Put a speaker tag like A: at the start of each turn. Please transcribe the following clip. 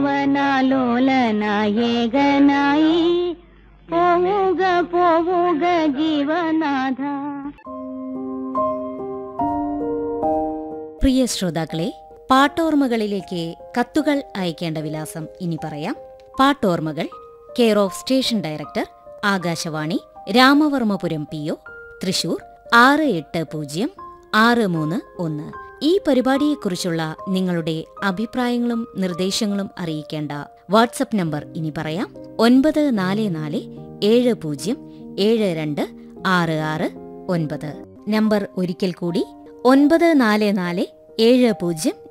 A: ഭാവനാലോലനായി ഏകനായി പോവുക പോവുക ജീവനാഥ
B: പ്രിയ ശ്രോതാക്കളെ പാട്ടോർമ്മകളിലേക്ക് കത്തുകൾ അയക്കേണ്ട വിലാസം ഇനി പറയാം പാട്ടോർമ്മകൾ care of station director Akashvani Ramavarmapuram P O Thrissur ആറ് എട്ട് പൂജ്യം ആറ് മൂന്ന് ഒന്ന് ഈ പരിപാടിയെക്കുറിച്ചുള്ള നിങ്ങളുടെ അഭിപ്രായങ്ങളും നിർദ്ദേശങ്ങളും അറിയിക്കേണ്ട വാട്സപ്പ് നമ്പർ ഇനി പറയാം ഒൻപത് നാല് നാല് ഏഴ് പൂജ്യം ഏഴ് രണ്ട് ആറ് ആറ് ഒൻപത് നമ്പർ ഒരിക്കൽ കൂടി ഒൻപത് നാല് നാല് ഏഴ് പൂജ്യം